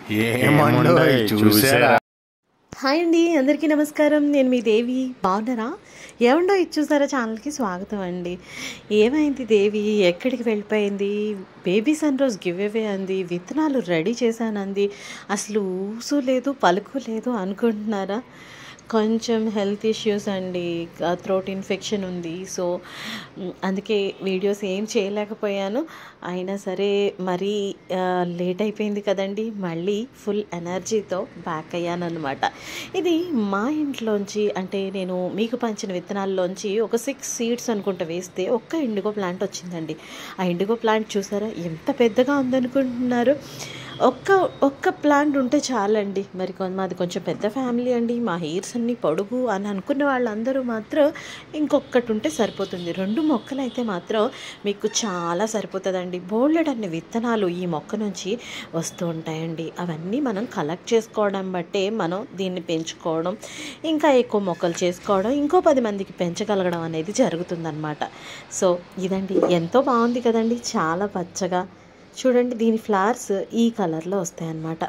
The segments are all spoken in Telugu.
ఏమండోయ్ చూసారా హాయ్ అండి అందరికీ నమస్కారం నేను మీ దేవి బాగున్నారా ఏమండో ఇది చూసారా ఛానల్కి స్వాగతం అండి ఏమైంది దేవి ఎక్కడికి వెళ్ళిపోయింది బేబీ సన్ రోజు గివ్ అవే అంది విత్తనాలు రెడీ చేశానంది అసలు ఊసు లేదు పలుకు లేదు అనుకుంటున్నారా కొంచెం హెల్త్ ఇష్యూస్ అండి థ్రోట్ ఇన్ఫెక్షన్ ఉంది సో మ్, అందుకే వీడియోస్ ఏం చేయలేకపోయాను అయినా సరే మరీ లేట్ అయిపోయింది కదండి మళ్ళీ ఫుల్ ఎనర్జీతో బ్యాక్ అయ్యాను అనమాట ఇది మా ఇంట్లోంచి అంటే నేను మీకు పంచిన విత్తనాల్లోంచి ఒక సిక్స్ సీడ్స్ అనుకుంటా వేస్తే ఒక్క ఇండిగో ప్లాంట్ వచ్చిందండి ఆ ఇండిగో ప్లాంట్ చూసారా ఎంత పెద్దగా ఉందనుకుంటున్నారు ఒక్క ఒక్క ప్లాంట్ ఉంటే చాలండి మరి కొ- మాది కొంచెం పెద్ద ఫ్యామిలీ అండి మా హెయిర్స్ అన్నీ పొడుగు అని అనుకున్న వాళ్ళందరూ మాత్రం ఇంకొకటి ఉంటే సరిపోతుంది రెండు మొక్కలు అయితే మాత్రం మీకు చాలా సరిపోతుందండి బోల్డెడ్ అన్ని విత్తనాలు ఈ మొక్క నుంచి వస్తూ ఉంటాయండి అవన్నీ మనం కలెక్ట్ చేసుకోవడం బట్టే మనం దీన్ని పెంచుకోవడం ఇంకా ఎక్కువ మొక్కలు చేసుకోవడం ఇంకో పది మందికి పెంచగలగడం అనేది జరుగుతుందన్నమాట సో ఇదండి ఎంతో బాగుంది కదండి చాలా పచ్చగా చూడండి దీని ఫ్లవర్స్ ఈ కలర్లో వస్తాయన్నమాట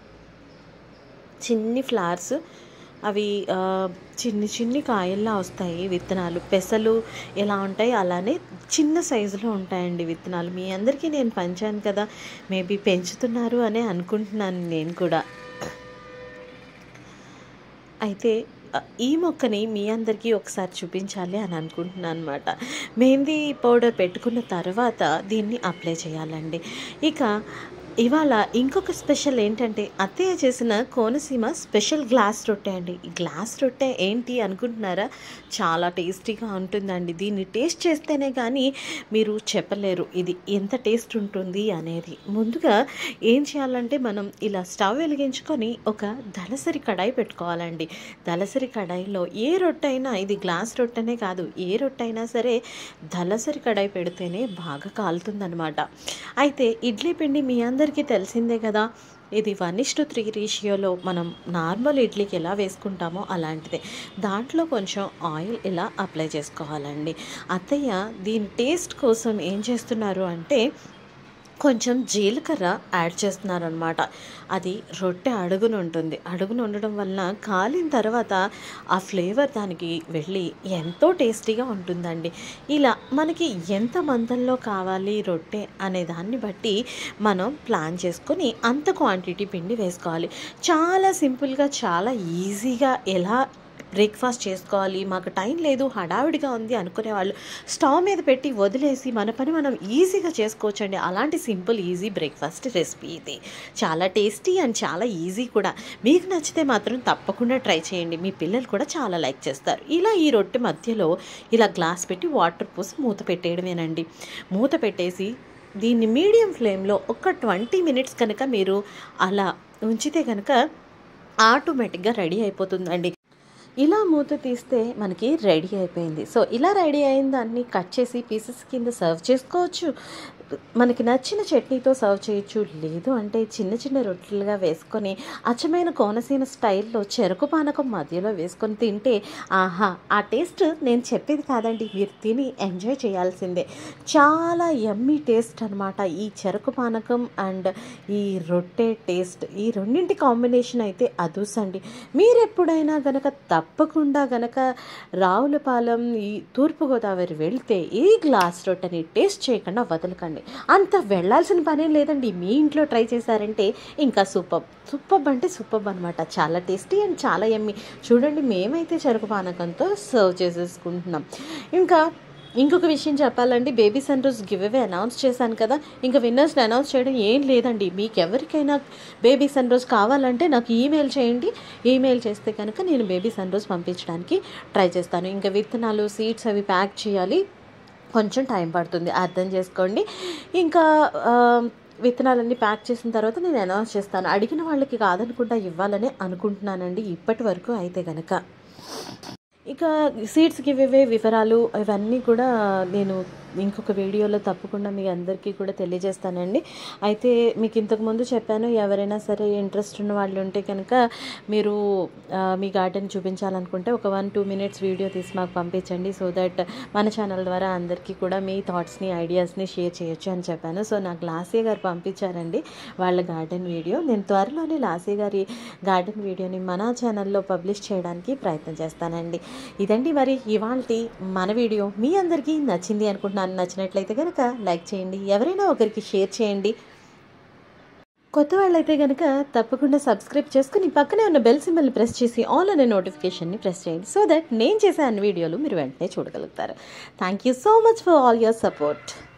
చిన్ని ఫ్లవర్స్ అవి ఆ, చిన్ని చిన్ని కాయల్లా వస్తాయి విత్తనాలు పెసలు ఎలా ఉంటాయి అలానే చిన్న సైజులో ఉంటాయండి విత్తనాలు మీ అందరికీ నేను పంచాను కదా మేబీ పెంచుతున్నారు అనే అనుకుంటున్నాను నేను కూడా అయితే అ, ఈ మొక్కని మీ అందరికీ ఒకసారి చూపించాలి అని అనుకుంటున్నాను అనమాట మెహందీ పౌడర్ పెట్టుకున్న తర్వాత దీన్ని అప్లై చేయాలండి ఇక ఇవాళ ఇంకొక స్పెషల్ ఏంటంటే అత్తయ్య చేసిన కోనసీమ స్పెషల్ గ్లాస్ రొట్టె అండి ఈ గ్లాస్ రొట్టె ఏంటి అనుకుంటున్నారా చాలా టేస్టీగా ఉంటుందండి దీన్ని టేస్ట్ చేస్తేనే కానీ మీరు చెప్పలేరు ఇది ఎంత టేస్ట్ ఉంటుంది అనేది ముందుగా ఏం చేయాలంటే మనం ఇలా స్టవ్ వెలిగించుకొని ఒక దలసరి కడాయి పెట్టుకోవాలండి దలసరి కడాయిలో ఏ రొట్టె అయినా ఇది గ్లాస్ రొట్టెనే కాదు ఏ రొట్టె అయినా సరే దలసరి కడాయి పెడితేనే బాగా కాలుతుందనమాట అయితే ఇడ్లీ పిండి మీ అందరికీ తెలిసిందే కదా ఇది వన్ ఇస్ టు త్రీ రేషియోలో మనం నార్మల్ ఇడ్లీకి ఎలా వేసుకుంటామో అలాంటిదే దాంట్లో కొంచెం ఆయిల్ ఇలా అప్లై చేసుకోవాలండి అత్తయ్య దీని టేస్ట్ కోసం ఏం చేస్తున్నారు అంటే కొంచెం జీలకర్ర యాడ్ చేస్తున్నారు అనమాట అది రొట్టె అడుగున ఉంటుంది అడుగున ఉండడం వలన కాలిన తర్వాత ఆ ఫ్లేవర్ దానికి వెళ్ళి ఎంతో టేస్టీగా ఉంటుందండి ఇలా మనకి ఎంత మందంలో కావాలి రొట్టె అనే దాన్ని బట్టి మనం ప్లాన్ చేసుకొని అంత క్వాంటిటీ పిండి వేసుకోవాలి చాలా సింపుల్గా చాలా ఈజీగా ఎలా బ్రేక్ఫాస్ట్ చేసుకోవాలి మాకు టైం లేదు హడావిడిగా ఉంది అనుకునే వాళ్ళు స్టవ్ మీద పెట్టి వదిలేసి మన పని మనం ఈజీగా చేసుకోవచ్చండి అలాంటి సింపుల్ ఈజీ బ్రేక్ఫాస్ట్ రెసిపీ ఇది చాలా టేస్టీ అండ్ చాలా ఈజీ కూడా మీకు నచ్చితే మాత్రం తప్పకుండా ట్రై చేయండి మీ పిల్లలు కూడా చాలా లైక్ చేస్తారు ఇలా ఈ రొట్టె మధ్యలో ఇలా గ్లాస్ పెట్టి వాటర్ పోసి మూత పెట్టేయడమేనండి మూత పెట్టేసి దీన్ని మీడియం ఫ్లేమ్లో ఒక ట్వంటీ మినిట్స్ కనుక మీరు అలా ఉంచితే కనుక ఆటోమేటిక్గా రెడీ అయిపోతుందండి ఇలా మూత తీస్తే మనకి రెడీ అయిపోయింది సో ఇలా రెడీ అయిన దాన్ని కట్ చేసి పీసెస్ కింద సర్వ్ చేసుకోవచ్చు మనకి నచ్చిన చట్నీతో సర్వ్ చేయొచ్చు లేదు అంటే చిన్న చిన్న రొట్టెలుగా వేసుకొని అచ్చమైన కోనసీమ స్టైల్లో చెరుకు పానకం మధ్యలో వేసుకొని తింటే ఆహా ఆ టేస్ట్ నేను చెప్పేది కాదండి మీరు తిని ఎంజాయ్ చేయాల్సిందే చాలా ఎమ్మీ టేస్ట్ అనమాట ఈ చెరుకు పానకం అండ్ ఈ రొట్టె టేస్ట్ ఈ రెండింటి కాంబినేషన్ అయితే అదూసండి మీరు ఎప్పుడైనా గనక తప్పకుండా గనక రావులపాలెం ఈ తూర్పుగోదావరి వెళ్తే ఈ గ్లాస్ రొట్టెని టేస్ట్ చేయకుండా వదలకండి అంత వెళ్ళాల్సిన పనేం లేదండి మీ ఇంట్లో ట్రై చేశారంటే ఇంకా సూపర్ సూపర్ అంటే సూపర్ అనమాట చాలా టేస్టీ అండ్ చాలా ఎమ్మి చూడండి మేమైతే చెరుకు పానకంతో సర్వ్ చేసేసుకుంటున్నాం ఇంకా ఇంకొక విషయం చెప్పాలండి బేబీ సన్ రోజు గివ్ అవే అనౌన్స్ చేశాను కదా ఇంకా విన్నర్స్ని అనౌన్స్ చేయడం ఏం లేదండి మీకు ఎవరికైనా బేబీ సన్ రోజు కావాలంటే నాకు ఈమెయిల్ చేయండి ఈమెయిల్ చేస్తే కనుక నేను బేబీ సన్ రోజు పంపించడానికి ట్రై చేస్తాను ఇంకా విత్తనాలు సీడ్స్ అవి ప్యాక్ చేయాలి కొంచెం టైం పడుతుంది అర్థం చేసుకోండి ఇంకా ఆ, విత్తనాలన్నీ ప్యాక్ చేసిన తర్వాత నేను అనౌన్స్ చేస్తాను అడిగిన వాళ్ళకి కాదనుకుంటా ఇవ్వాలని అనుకుంటున్నానండి ఇప్పటి వరకు అయితే కనుక ఇక సీడ్స్ గివ్ అవే వివరాలు ఇవన్నీ కూడా నేను ఇంకొక వీడియోలో తప్పకుండా మీ అందరికీ కూడా తెలియజేస్తానండి అయితే మీకు ఇంతకుముందు చెప్పాను ఎవరైనా సరే ఇంట్రెస్ట్ ఉన్న వాళ్ళు ఉంటే కనుక మీరు ఆ, మీ గార్డెన్ చూపించాలనుకుంటే ఒక వన్ టూ మినిట్స్ వీడియో తీసి మాకు పంపించండి సో దట్ మన ఛానల్ ద్వారా అందరికీ కూడా మీ థాట్స్ని ఐడియాస్ని షేర్ చేయొచ్చు అని చెప్పాను సో నాకు లాసీ గారు పంపించారండి వాళ్ళ గార్డెన్ వీడియో నేను త్వరలోనే లాసీ గారి గార్డెన్ వీడియోని మన ఛానల్లో పబ్లిష్ చేయడానికి ప్రయత్నం చేస్తానండి ఇదండి మరి ఇవాళ మన వీడియో మీ అందరికీ నచ్చింది అనుకుంటున్నాను నచ్చినట్లయితే కనుక లైక్ చేయండి ఎవరైనా ఒకరికి షేర్ చేయండి కొత్త వాళ్ళైతే కనుక తప్పకుండా సబ్స్క్రైబ్ చేసుకుని పక్కనే ఉన్న బెల్ సింబల్ని ప్రెస్ చేసి ఆల్ అనే నోటిఫికేషన్ని ప్రెస్ చేయండి సో దట్ నేను చేసే అన్ని వీడియోలు మీరు వెంటనే చూడగలుగుతారు thank you so much for all your support